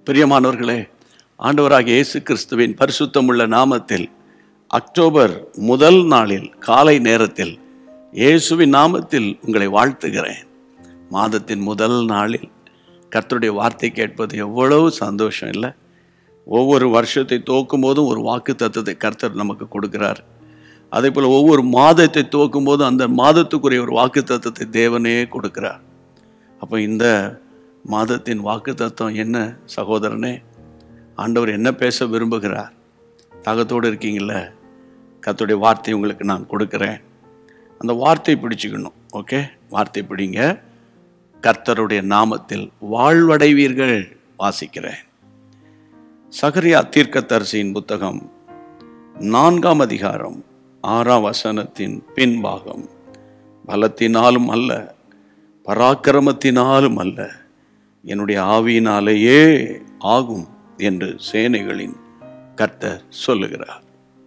பிரியமானவர்களே ஆண்டவராகிய இயேசு கிறிஸ்துவின் பரிசுத்தமுள்ள நாமத்தில் அக்டோபர் முதல் நாளில் காலை நேரத்தில் இயேசுவின் நாமத்தில் உங்களை வாழ்த்துகிறேன் மாதத்தின் முதல் நாளில் கர்த்தருடைய வார்த்தை கேட்பது எவ்வளவு சந்தோஷம் இல்லை ஒவ்வொரு வருஷத்தை துவக்கும் போதும் ஒரு வாக்கு தத்துவத்தை கர்த்தர் நமக்கு கொடுக்கிறார் அதே போல் ஒவ்வொரு மாதத்தை துவக்கும் போதும் அந்த மாதத்துக்குரிய ஒரு வாக்கு தத்துவத்தை தேவனே கொடுக்கிறார் அப்போ இந்த மாதத்தின் வாக்கு தத்துவம் என்ன சகோதரனே ஆண்டவர் என்ன பேச விரும்புகிறார் தாகத்தோடு இருக்கீங்கள கர்த்தருடைய வார்த்தை உங்களுக்கு நான் கொடுக்குறேன் அந்த வார்த்தை பிடிச்சுக்கணும் ஓகே வார்த்தை பிடிங்க கர்த்தருடைய நாமத்தில் வாழ்வடைவீர்கள் வாசிக்கிறேன் சகரியா தீர்க்கதரிசியின் புத்தகம் நான்காம் அதிகாரம் ஆறாம் வசனத்தின் பின்பாகம் பலத்தினாலும் அல்ல பராக்கிரமத்தினாலும் அல்ல என்னுடைய ஆவியினாலேயே ஆகும் என்று சேனைகளின் கர்த்தர் சொல்லுகிறார்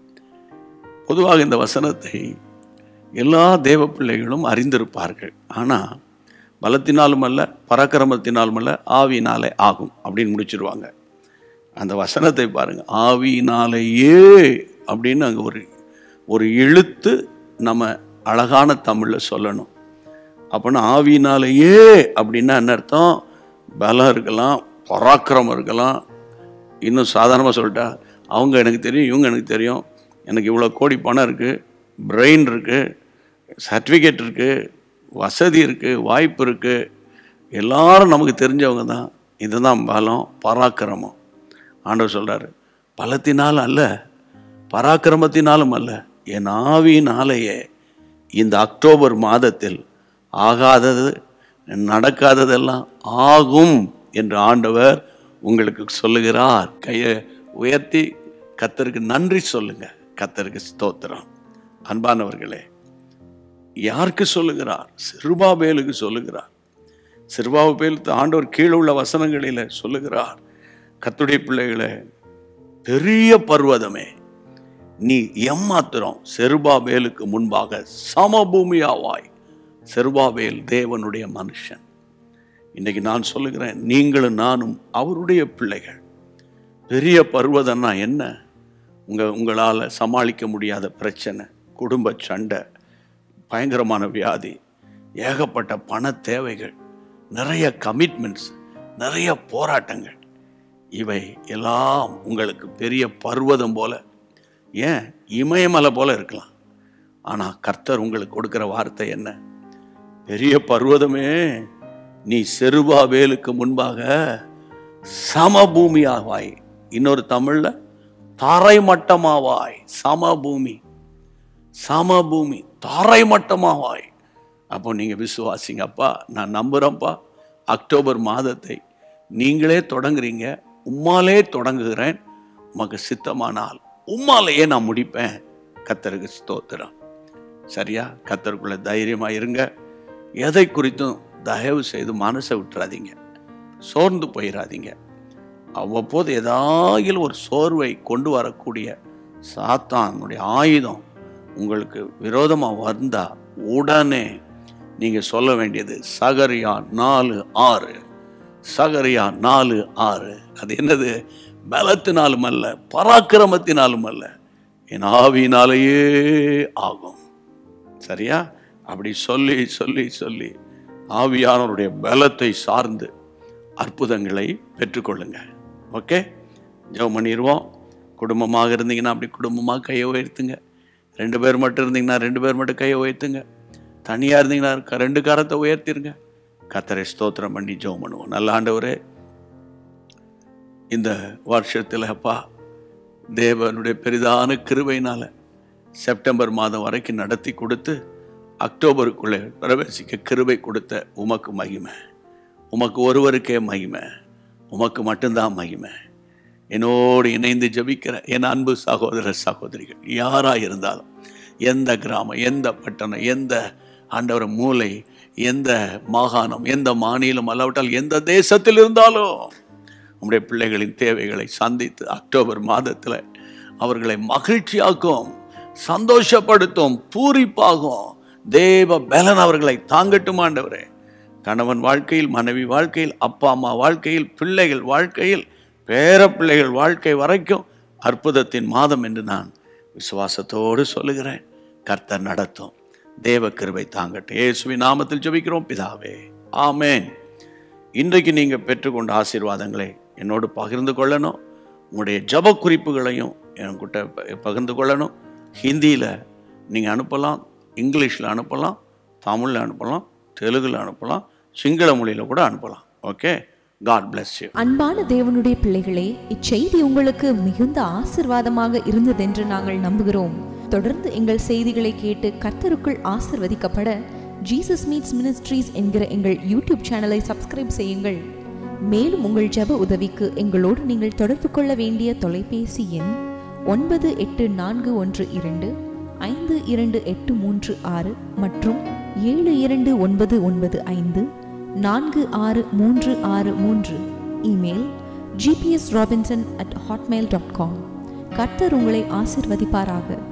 பொதுவாக இந்த வசனத்தை எல்லா தேவ பிள்ளைகளும் அறிந்திருப்பார்கள் ஆனால் பலத்தினாலும் அல்ல பராக்கிரமத்தினாலும் அல்ல ஆவியினாலே ஆகும் அப்படின்னு முடிச்சிருவாங்க அந்த வசனத்தை பாருங்க ஆவியினாலேயே அப்படின்னு அங்கே ஒரு ஒரு இழுத்து நம்ம அழகான தமிழில் சொல்லணும் அப்படின்னா ஆவியினாலேயே அப்படின்னா என்ன அர்த்தம் பலம் இருக்கலாம் பராக்கிரமம் இருக்கலாம் இன்னும் சாதாரணமாக சொல்லிட்டா அவங்க எனக்கு தெரியும் இவங்க எனக்கு தெரியும் எனக்கு இவ்வளோ கோடி பணம் இருக்குது பிரெயின் இருக்குது சர்டிஃபிகேட் இருக்குது வசதி இருக்குது வாய்ப்பு இருக்குது எல்லாரும் நமக்கு தெரிஞ்சவங்க தான் இதுதான் பலம் பராக்கிரமம் ஆண்டவர் சொல்கிறாரு பலத்தினால் அல்ல பராக்கிரமத்தினாலும் அல்ல என் ஆவியினாலேயே இந்த அக்டோபர் மாதத்தில் ஆகாதது நடக்காததெல்லாம் ஆகும் என்று ஆண்டவர் உங்களுக்கு சொல்லுகிறார் கையை உயர்த்தி கத்தருக்கு நன்றி சொல்லுங்க கத்தருக்கு ஸ்தோத்திரம் அன்பானவர்களே யாருக்கு சொல்லுகிறார் சிறுபாபேலுக்கு சொல்லுகிறார் சிறுபாபேலுக்கு ஆண்டவர் கீழே உள்ள வசனங்களில் சொல்லுகிறார் கத்துடைய பிள்ளைகளே பெரிய பர்வதமே நீ எம்மாத்திரம் செருபாபேலுக்கு முன்பாக சமபூமியாவாய் செருபாபேல் தேவனுடைய மனுஷன் இன்னைக்கு நான் சொல்லுகிறேன் நீங்களும் நானும் அவருடைய பிள்ளைகள் பெரிய பர்வதம்னா என்ன உங்க உங்களால் சமாளிக்க முடியாத பிரச்சனை குடும்ப சண்டை பயங்கரமான வியாதி ஏகப்பட்ட பண தேவைகள் நிறைய கமிட்மெண்ட்ஸ் நிறைய போராட்டங்கள் இவை எல்லாம் உங்களுக்கு பெரிய பர்வதம் போல ஏன் இமயமலை போல இருக்கலாம் ஆனால் கர்த்தர் உங்களுக்கு கொடுக்கிற வார்த்தை என்ன பெரிய பர்வதமே நீ செருபாவேலுக்கு முன்பாக சமபூமியாவாய் இன்னொரு தமிழ்ல தரைமட்டமாவாய் சமபூமி சமபூமி தரைமட்டமாவாய் அப்போ நீங்க விசுவாசிங்க அப்பா நான் நம்புறேன்ப்பா அக்டோபர் மாதத்தை நீங்களே தொடங்குறீங்க உம்மாலே தொடங்குகிறேன் உமக்கு சித்தமானால் உம்மாலேயே நான் முடிப்பேன் கத்தருக்கு ஸ்தோத்திரம் சரியா கத்தருக்குள்ள தைரியமா இருங்க எதை குறித்தும் தயவு செய்து மனசை விட்டுறாதீங்க சோர்ந்து போயிடாதீங்க அவ்வப்போது ஏதாயிலும் ஒரு சோர்வை கொண்டு வரக்கூடிய சாத்தானுடைய ஆயுதம் உங்களுக்கு விரோதமாக வந்தா உடனே நீங்க சொல்ல வேண்டியது சகரியா நாலு ஆறு சகரியா நாலு ஆறு அது என்னது பலத்தினாலும் அல்ல பராக்கிரமத்தினாலும் அல்ல என் ஆவியினாலேயே ஆகும் சரியா அப்படி சொல்லி சொல்லி சொல்லி ஆவியானவருடைய பலத்தை சார்ந்து அற்புதங்களை பெற்றுக்கொள்ளுங்க ஓகே ஜெபம் பண்ணிடுவோம் குடும்பமாக இருந்தீங்கன்னா அப்படி குடும்பமாக கையை உயர்த்துங்க ரெண்டு பேர் மட்டும் இருந்தீங்கன்னா ரெண்டு பேர் மட்டும் கையை உயர்த்துங்க தனியாக இருந்தீங்கன்னா க- ரெண்டு கரத்தை உயர்த்திருங்க கத்தரை ஸ்தோத்திரம் பண்ணி ஜெபம் பண்ணுவோம் நல்ல ஆண்டவரே இந்த வருஷத்தில் அப்பா தேவனுடைய பெரிதான கிருபையினால செப்டம்பர் மாதம் வரைக்கும் நடத்தி கொடுத்து அக்டோபருக்குள்ளே பிரவேசிக்க கிருபை கொடுத்த உமக்கு மகிமை உமக்கு ஒருவருக்கே மகிமை உமக்கு மட்டும்தான் மகிமை என்னோடு இணைந்து ஜெபிக்கிற என் அன்பு சகோதர சகோதரிகள் யாராக இருந்தாலும் எந்த கிராமம் எந்த பட்டணம் எந்த ஆண்டவர் மூலை எந்த மாகாணம் எந்த மாநிலம் அல்லாவிட்டால் எந்த தேசத்தில் இருந்தாலும் உம்முடைய பிள்ளைகளின் தேவைகளை சந்தித்து அக்டோபர் மாதத்தில் அவர்களை மகிழ்ச்சியாக்கும் சந்தோஷப்படுத்தும் பூரிப்பாகும் தேவ பலன் அவர்களை தாங்கட்டும் ஆண்டவரே கணவன் வாழ்க்கையில் மனைவி வாழ்க்கையில் அப்பா அம்மா வாழ்க்கையில் பிள்ளைகள் வாழ்க்கையில் பேர பிள்ளைகள் வாழ்க்கை வரைக்கும் அற்புதத்தின் மாதம் என்று நான் விசுவாசத்தோடு சொல்லுகிறேன் கர்த்தர் நடத்தும் தேவ கிருபை தாங்கட்டும் இயேசுவின் நாமத்தில் ஜெபிக்கிறோம் பிதாவே ஆமென் இன்றைக்கு நீங்கள் பெற்றுக்கொண்ட ஆசீர்வாதங்களை என்னோடு பகிர்ந்து கொள்ளணும் உங்களுடைய ஜப குறிப்புகளையும் என்கிட்ட ப- பகிர்ந்து கொள்ளணும் ஹிந்தியில் நீங்கள் அனுப்பலாம் இங்கிலீஷில் அனுப்பலாம் தமிழில் அனுப்பலாம் தெலுங்கில் அனுப்பலாம் சிங்கள மொழியில் கூட அனுப்பலாம் ஓகே காட் bless யூ அன்பான தேவனுடைய பிள்ளைகளே இச்செய்தி உங்களுக்கு மிகுந்த ஆசிர்வாதமாக இருந்ததென்று நாங்கள் நம்புகிறோம் தொடர்ந்து எங்கள் செய்திகளை கேட்டு கர்த்தருக்குள் ஆசிர்வதிக்கப்பட ஜீசஸ் மீட்ஸ் மினிஸ்ட்ரீஸ் என்கிற எங்கள் யூடியூப் சேனலை சப்ஸ்கிரைப் செய்யுங்கள் மேலும் உங்கள் ஜெப உதவிக்கு எங்களோடு நீங்கள் தொடர்பு கொள்ள வேண்டிய தொலைபேசி எண் ஒன்பது எட்டு நான்கு ஒன்று இரண்டு ஐந்து இரண்டு எட்டு மூன்று ஆறு மற்றும் ஏழு இரண்டு ஒன்பது ஒன்பது ஐந்து நான்கு ஆறு மூன்று ஆறு மூன்று email GPS Robinson at Hotmail dot com கர்த்தர் உங்களை ஆசிர்வதிப்பாராக